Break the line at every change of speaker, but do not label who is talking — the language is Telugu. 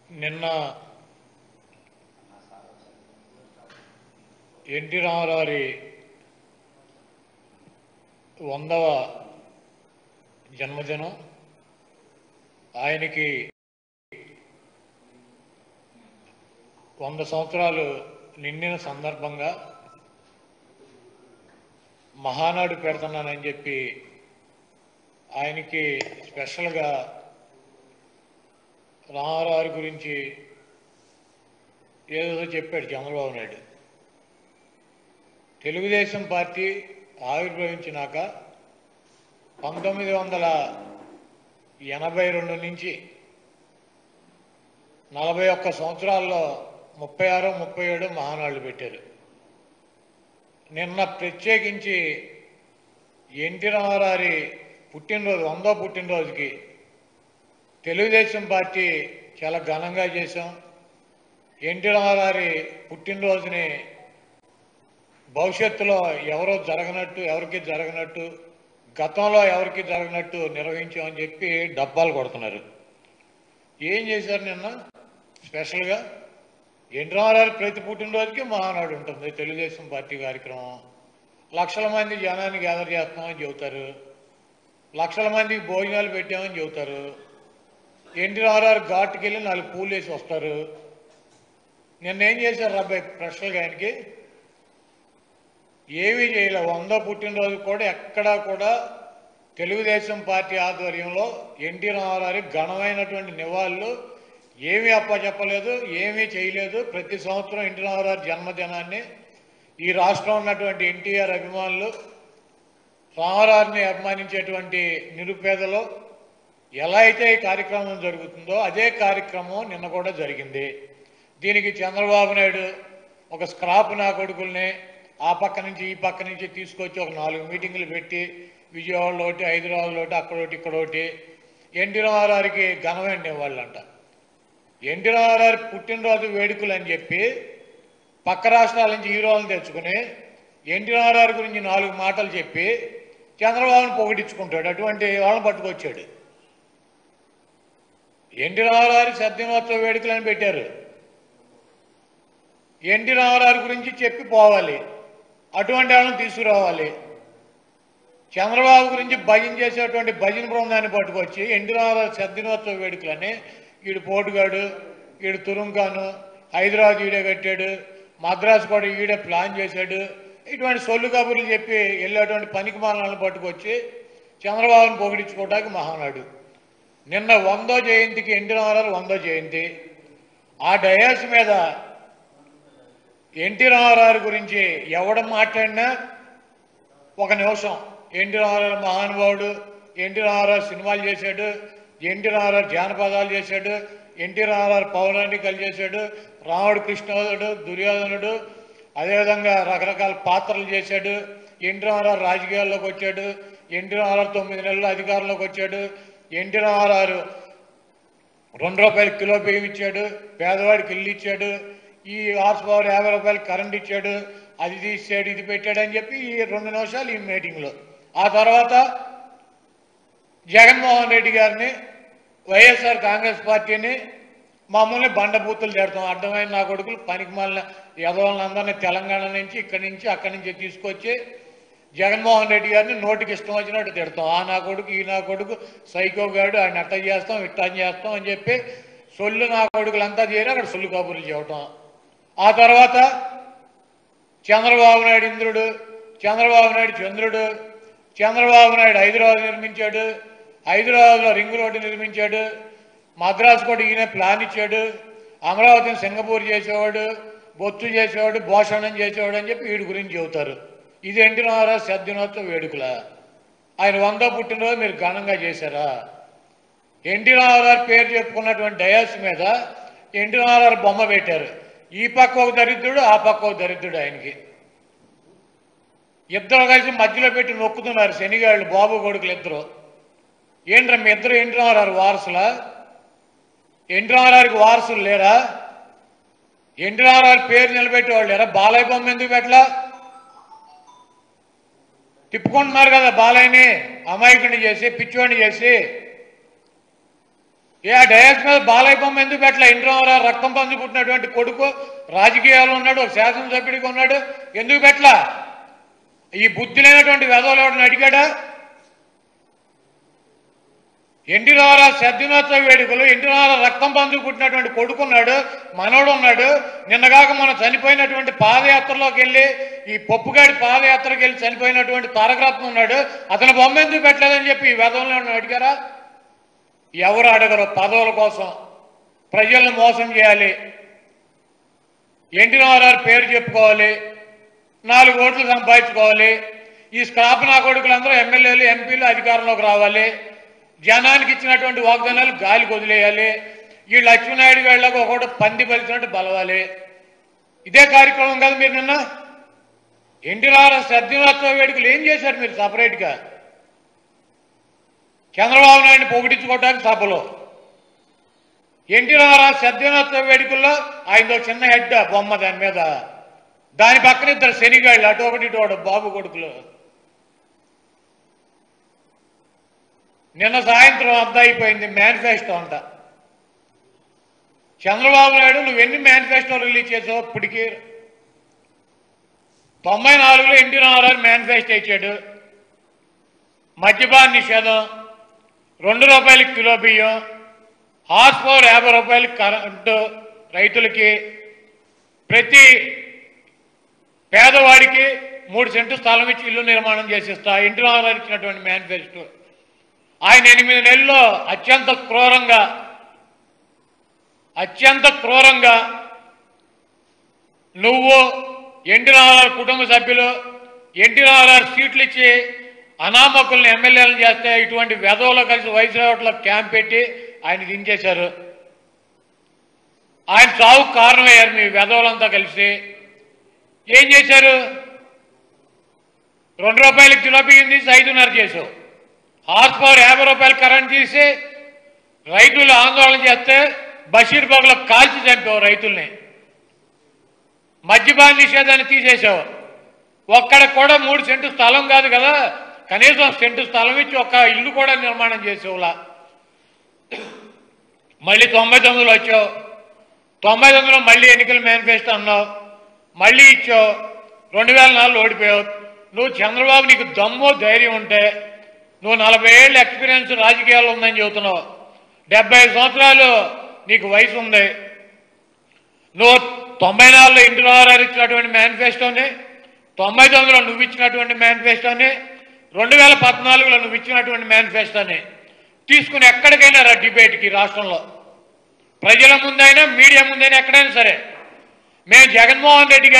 నిన్న ఎన్టీ రామారావు వందవ జన్మదినం ఆయనకి వంద సంవత్సరాలు నిండిన సందర్భంగా మహానాడు పెడుతున్నానని చెప్పి ఆయనకి స్పెషల్గా రామారావు గురించి ఏదో చెప్పాడు చంద్రబాబు నాయుడు తెలుగుదేశం పార్టీ ఆవిర్భవించినాక పంతొమ్మిది వందల ఎనభై రెండు నుంచి నలభై ఒక్క సంవత్సరాల్లో ముప్పై ఆరు ముప్పై ఏడు మహానాళ్ళు పెట్టారు నిన్న ప్రత్యేకించి ఎన్టీ రామారావు పుట్టినరోజు వందో పుట్టినరోజుకి తెలుగుదేశం పార్టీ చాలా ఘనంగా చేశాం ఎన్టీ రామారావు పుట్టినరోజుని భవిష్యత్తులో ఎవరో జరగనట్టు ఎవరికి జరగనట్టు గతంలో ఎవరికి జరగనట్టు నిర్వహించామని చెప్పి డబ్బాలు కొడుతున్నారు ఏం చేశారు నిన్న స్పెషల్గా ఎన్టీ రామారావు ప్రతి పుట్టినరోజుకి మహానాడు ఉంటుంది తెలుగుదేశం పార్టీ కార్యక్రమం లక్షల మంది జనాన్ని గ్యాదర్ చేస్తామని చెబుతారు లక్షల మందికి భోజనాలు పెట్టామని చెబుతారు ఎన్టీ రామారావు ఘాటుకి వెళ్ళి నాలుగు పూలు వేసి వస్తారు నిన్న ఏం చేశారు రాబాయ్ ప్రశ్నలుగా ఆయనకి ఏమీ చేయలే వంద పుట్టినరోజు కూడా ఎక్కడా కూడా తెలుగుదేశం పార్టీ ఆధ్వర్యంలో ఎన్టీ రామారావు ఘనమైనటువంటి నివాళులు ఏమీ అప్పచెప్పలేదు ఏమీ చేయలేదు ప్రతి సంవత్సరం ఎన్టీ రామారావు జన్మదినాన్ని ఈ రాష్ట్రంలో ఉన్నటువంటి ఎన్టీఆర్ అభిమానులు రామారావుని అభిమానించేటువంటి నిరుపేదలు ఎలా అయితే ఈ కార్యక్రమం జరుగుతుందో అదే కార్యక్రమం నిన్న కూడా జరిగింది దీనికి చంద్రబాబు నాయుడు ఒక స్క్రాప్ నా కొడుకుల్ని ఆ పక్క నుంచి ఈ పక్క నుంచి తీసుకొచ్చి ఒక నాలుగు మీటింగులు పెట్టి విజయవాడలో ఒకటి హైదరాబాద్లో ఒకటి అక్కడ ఒకటి ఇక్కడ ఒకటి ఎన్టీ రామారావుకి ఘనమైన వాళ్ళంట ఎన్టీ రామారావు పుట్టినరోజు వేడుకలు అని చెప్పి పక్క రాష్ట్రాల నుంచి హీరోలను తెచ్చుకుని ఎన్టీ రామారావు గురించి నాలుగు మాటలు చెప్పి చంద్రబాబును పొగిడించుకుంటాడు అటువంటి వాళ్ళని పట్టుకొచ్చాడు ఎన్టీ రామారావు సత్యనోత్సవ వేడుకలని పెట్టారు ఎన్టీ రామారావు గురించి చెప్పి పోవాలి అటువంటి వాళ్ళని తీసుకురావాలి చంద్రబాబు గురించి భజన చేసేటువంటి భజన బృందాన్ని పట్టుకొచ్చి ఎన్టీ రామారావు సద్దినోత్సవ వేడుకలని వీడు పోటుగాడు వీడు తురుంకాను హైదరాబాద్ ఈడే కట్టాడు మద్రాసు కూడా ఈడే ప్లాన్ చేశాడు ఇటువంటి సొల్లు కబుర్లు చెప్పి వెళ్ళేటువంటి పనికి మాలను పట్టుకొచ్చి చంద్రబాబును పొగిడించుకోవడానికి మహానాడు నిన్న వందో జయంతికి ఎన్టీ రామారావు వందో జయంతి ఆ డయాస్ మీద ఎన్టీ రామారావు గురించి ఎవడ మాట్లాడినా ఒక నిమిషం ఎన్టీ రామారావు మహానుభావుడు ఎన్టీ రామారావు సినిమాలు చేశాడు ఎన్టీ రామారావు జానపదాలు చేశాడు ఎన్టీ రామారావు పౌరాణికలు చేశాడు రాముడు కృష్ణుడు దుర్యోధనుడు అదేవిధంగా రకరకాల పాత్రలు చేశాడు ఎన్టీ రామారావు రాజకీయాల్లోకి వచ్చాడు ఎన్టీ రామారావు తొమ్మిది నెలలు అధికారంలోకి వచ్చాడు ఎన్టీ రామారావు రెండు రూపాయలు కిలో బియ్యం ఇచ్చాడు పేదవాడికి ఇల్లు ఇచ్చాడు ఈ హార్స్ పవర్ యాభై రూపాయలు కరెంట్ ఇచ్చాడు అది తీసాడు ఇది పెట్టాడు అని చెప్పి ఈ రెండు నిమిషాలు ఈ మీటింగ్లో ఆ తర్వాత జగన్మోహన్ రెడ్డి గారిని వైఎస్ఆర్ కాంగ్రెస్ పార్టీని మమ్మల్ని బండబూతులు తిడతాం అర్థమైన నా కొడుకులు పనికి మళ్ళీ యదవులందరినీ తెలంగాణ నుంచి ఇక్కడి నుంచి అక్కడి నుంచి తీసుకొచ్చి జగన్మోహన్ రెడ్డి గారిని నోటికి ఇష్టం వచ్చినట్టు తిడతాం ఆ నా కొడుకు ఈ నా కొడుకు సైకో గాడు ఆయన అట్ట చేస్తాం ఇట్ట చేస్తాం అని చెప్పి సొల్లు నా కొడుకులంతా చేరి అక్కడ సొల్లు కబుర్లు చెప్పటం ఆ తర్వాత చంద్రబాబు నాయుడు ఇంద్రుడు చంద్రబాబు నాయుడు చంద్రుడు చంద్రబాబు నాయుడు హైదరాబాద్ నిర్మించాడు హైదరాబాద్లో రింగ్ రోడ్డు నిర్మించాడు మద్రాసు కూడా ఈయన ప్లాన్ ఇచ్చాడు అమరావతిని సింగపూర్ చేసేవాడు బొత్తు చేసేవాడు భోషణం చేసేవాడు అని చెప్పి వీడి గురించి చెబుతారు ఇది ఎన్టీ రామారావు సద్దినోత్సవ వేడుకల ఆయన వందో పుట్టినరోజు మీరు ఘనంగా చేశారా ఎన్టీ రామారావు పేరు చెప్పుకున్నటువంటి డయాస్ మీద ఎన్టీ రామారావు బొమ్మ పెట్టారు ఈ పక్క ఒక దరిద్రుడు ఆ పక్క ఒక దరిద్రుడు ఆయనకి ఇద్దరు కలిసి మధ్యలో పెట్టి నొక్కుతున్నారు శనిగాళ్ళు బాబు కొడుకులు ఇద్దరు ఏంట్రా మీ ఇద్దరు ఎన్టీ రామారావు వారసులా ఎన్టీ రామారావుకి వారసులు లేరా ఎన్టీ రామారావు పేరు నిలబెట్టేవాళ్ళు లేరా బాలయ్య బొమ్మ ఎందుకు పెట్టలా తిప్పుకుంటున్నారు కదా బాలయ్యని అమాయకుడిని చేసి పిచ్చివాడిని చేసి ఏ ఆ డయాస్ మీద బాలయ్య బొమ్మ ఎందుకు పెట్టలే ఇంద్రవరావు రక్తం పంది పుట్టినటువంటి కొడుకు రాజకీయాలు ఉన్నాడు ఒక శాసనసభ్యుడికి ఉన్నాడు ఎందుకు పెట్టలా ఈ బుద్ధి లేనటువంటి వెధవలు ఎవరిని అడిగాడా ఎన్టీ రామారావు సద్దినోత్సవ వేడుకలు ఎన్టీ రామారావు రక్తం పందుకు పుట్టినటువంటి కొడుకున్నాడు మనవడు ఉన్నాడు నిన్నగాక మనం చనిపోయినటువంటి పాదయాత్రలోకి వెళ్ళి ఈ పప్పుగాడి పాదయాత్రకి వెళ్ళి చనిపోయినటువంటి తారకరత్నం ఉన్నాడు అతని బొమ్మ ఎందుకు పెట్టలేదని చెప్పి ఈ వెధవలను అడిగారా ఎవరు అడగరు పదవుల కోసం ప్రజలను మోసం చేయాలి ఎన్టీ రామారావు పేరు చెప్పుకోవాలి నాలుగు ఓట్లు సంపాదించుకోవాలి ఈ స్క్రాప్ నా కొడుకులందరూ ఎమ్మెల్యేలు ఎంపీలు అధికారంలోకి రావాలి జనానికి ఇచ్చినటువంటి వాగ్దానాలు గాలికి వదిలేయాలి ఈ లక్ష్మీనాయుడు వేళ్ళకు ఒకటి పంది పలిచినట్టు బలవాలి ఇదే కార్యక్రమం కదా మీరు నిన్న ఎన్టీ రామారావు సద్దినోత్సవ వేడుకలు ఏం చేశారు మీరు సపరేట్గా చంద్రబాబు నాయుడిని పొగిడించుకోవడానికి సభలో ఎన్టీ రామారావు సద్దినోత్సవ వేడుకల్లో ఆయనతో చిన్న హెడ్ బొమ్మ దాని మీద దాని పక్కన ఇద్దరు శనిగాళ్ళు అటు ఒకటి ఇటు ఒకటి బాబు కొడుకులు నిన్న సాయంత్రం అంతా అయిపోయింది మేనిఫెస్టో అంతా చంద్రబాబు నాయుడు నువ్వు ఎన్ని మేనిఫెస్టో రిలీజ్ చేసావు ఇప్పటికి తొంభై నాలుగులో ఎన్టీ రామారావు మేనిఫెస్టో ఇచ్చాడు మద్యపాన నిషేధం రెండు రూపాయలకి కిలో బియ్యం హార్స్ పవర్ యాభై రూపాయలకి కరెంటు రైతులకి ప్రతి పేదవాడికి మూడు సెంటు స్థలం ఇచ్చి ఇల్లు నిర్మాణం చేసిస్తా ఇంటి రామారావు ఇచ్చినటువంటి మేనిఫెస్టో ఆయన ఎనిమిది నెలల్లో అత్యంత క్రూరంగా అత్యంత క్రూరంగా నువ్వు ఎన్టీ రామారావు కుటుంబ సభ్యులు ఎన్టీ రామారావు సీట్లు ఇచ్చి అనామకుల్ని ఎమ్మెల్యేలను చేస్తే ఇటువంటి వెధవలో కలిసి వైద్యుల క్యాంప్ పెట్టి ఆయన దించేశారు ఆయన చావుకు కారణమయ్యారు మీ వెధవలంతా కలిసి ఏం చేశారు రెండు రూపాయలకి కిలో బియ్యం తీసి ఐదున్నర చేసావు హార్స్ పవర్ యాభై రూపాయలు కరెంట్ తీసి రైతులు ఆందోళన చేస్తే బషీర్ బాగులో కాల్చి చంపావు రైతుల్ని మద్యపాన నిషేధాన్ని తీసేసావు ఒక్కడ కూడా మూడు సెంటు స్థలం కాదు కదా కనీసం సెంటు స్థలం ఇచ్చి ఒక ఇల్లు కూడా నిర్మాణం చేసేవులా మళ్ళీ తొంభై తొమ్మిదిలో వచ్చావు తొంభై తొమ్మిదిలో మళ్ళీ ఎన్నికల మేనిఫెస్టో అన్నావు మళ్ళీ ఇచ్చావు రెండు వేల నాలుగులో ఓడిపోయావు నువ్వు చంద్రబాబు నీకు దమ్ము ధైర్యం ఉంటే నువ్వు నలభై ఏళ్ళ ఎక్స్పీరియన్స్ రాజకీయాలు ఉందని చెబుతున్నావు డెబ్బై ఐదు సంవత్సరాలు నీకు వయసు ఉంది నువ్వు తొంభై నాలుగులో ఇంటి రామారావు ఇచ్చినటువంటి మేనిఫెస్టోని తొంభై తొమ్మిదిలో నువ్వు ఇచ్చినటువంటి మేనిఫెస్టోని రెండు వేల పద్నాలుగులో నువ్వు ఇచ్చినటువంటి మేనిఫెస్టోని తీసుకుని ఎక్కడికైనా రా డిబేట్కి రాష్ట్రంలో ప్రజల ముందైనా మీడియా ముందైనా ఎక్కడైనా సరే మేము జగన్మోహన్ రెడ్డి గారి